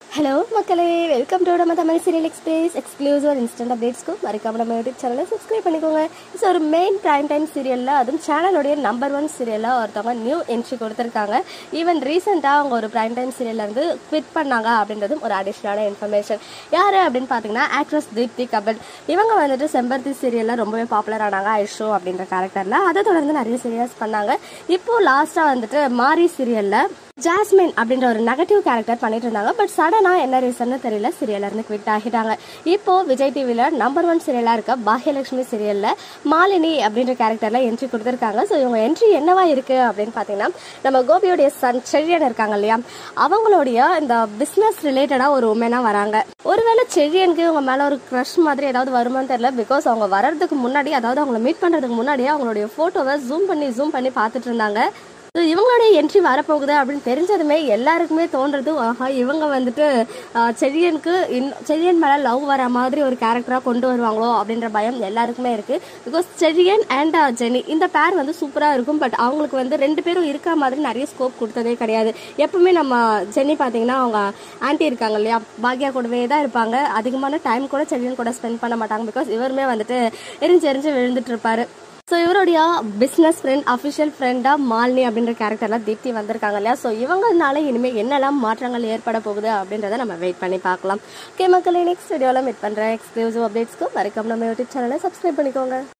hello மக்களே welcome to நம்ம Tamil serial express exclusive instant அப்டேட்ஸ்க்கும் மறக்காம நம்ம யூடியூப் சேனலை சப்ஸ்கிரைப் பண்ணிக்கோங்க இது ஒரு மெயின் ப்ரைம் டைம் சீரியலில் அதுவும் சேனலுடைய நம்பர் ஒன் சீரியலில் ஒருத்தவங்க நியூ என்ட்ரி கொடுத்துருக்காங்க ஈவன் ரீசெண்டாக அவங்க ஒரு ப்ரைம் டைம் சீரியல்லேருந்து குவிட் பண்ணாங்க அப்படின்றதும் ஒரு அடிஷ்னலான இன்ஃபர்மேஷன் யார் அப்படின்னு பார்த்தீங்கன்னா ஆக்ட்ரஸ் தீப்தி கபல் இவங்க வந்துட்டு செம்பருத்தி சீரியலில் ரொம்பவே பாப்புலர் ஆனாங்க ஐஷோ அப்படின்ற கேரக்டரில் அதை தொடர்ந்து நிறைய சீரியல்ஸ் பண்ணாங்க இப்போ லாஸ்ட்டாக வந்துட்டு மாரி சீரியலில் ஜாஸ்மின் அப்படின்ற ஒரு நெகட்டிவ் கேரக்டர் பண்ணிட்டு இருந்தாங்க பட் சடனாக என்ன ரீசன்னு தெரியல சீரியல்ல இருந்து குவிட் ஆகிட்டாங்க இப்போ விஜய் டிவியில் நம்பர் ஒன் சீரியலாக இருக்க பாக்யலட்சுமி சீரியலில் மாலினி அப்படின்ற கேரக்டரில் என்ட்ரி கொடுத்துருக்காங்க ஸோ இவங்க என்ட்ரி என்னவா இருக்கு அப்படின்னு பார்த்தீங்கன்னா நம்ம கோபியோடைய சன் செழியன் இருக்காங்க இல்லையா அவங்களுடைய இந்த பிஸ்னஸ் ரிலேட்டடாக ஒரு உமனாக வராங்க ஒருவேளை செழியனுக்கு இவங்க மேலே ஒரு க்ரஷ் மாதிரி ஏதாவது வருமான்னு தெரியல பிகாஸ் அவங்க வர்றதுக்கு முன்னாடி அதாவது அவங்கள மீட் பண்ணுறதுக்கு முன்னாடியே அவங்களுடைய ஃபோட்டோவை ஜூம் பண்ணி ஜூம் பண்ணி பார்த்துட்டு இருந்தாங்க ஸோ இவங்களுடைய என்ட்ரி வரப்போகுது அப்படின்னு தெரிஞ்சதுமே எல்லாருக்குமே தோன்றது ஆஹா இவங்க வந்துட்டு ஆஹ், செழியனுக்கு இன் செழியன் மேலே லவ் வர மாதிரி ஒரு கேரக்டராக கொண்டு வருவாங்களோ அப்படின்ற பயம் எல்லாருக்குமே இருக்கு பிகாஸ் செழியன் அண்ட் ஜெனி இந்த பேர் வந்து சூப்பராக இருக்கும் பட் அவங்களுக்கு வந்து ரெண்டு பேரும் இருக்க மாதிரி நிறைய ஸ்கோப் கொடுத்ததே கிடையாது எப்பவுமே நம்ம ஜெனி பார்த்தீங்கன்னா அவங்க ஆன்ட்டி இருக்காங்க இல்லையா பாக்யா கூடவே தான் இருப்பாங்க அதிகமான டைம் கூட செழியன் கூட ஸ்பெண்ட் பண்ண மாட்டாங்க பிகாஸ் இவருமே வந்துட்டு எரிஞ்சு எரிஞ்சு விழுந்துட்டு இருப்பாரு ஸோ இவருடைய பிஸ்னஸ் ஃப்ரெண்ட் அஃபிஷியல் ஃப்ரெண்டாக மாலினி அப்படின்ற கேரக்டர்லாம் தீப்தி வந்திருக்காங்க இல்லையா ஸோ இவங்கனால இனிமேல் என்னெல்லாம் மாற்றங்கள் ஏற்பட போகுது அப்படின்றத நம்ம வெயிட் பண்ணி பார்க்கலாம் ஓகே மக்களே நெக்ஸ்ட் வீடியோவில் மீட் பண்ணுறேன் எக்ஸ்க்ளூசிவ் அப்டேட்ஸ்க்கு மறக்காம நம்ம யூடியூப் சேனலை சப்ஸ்கிரைப் பண்ணிக்கோங்க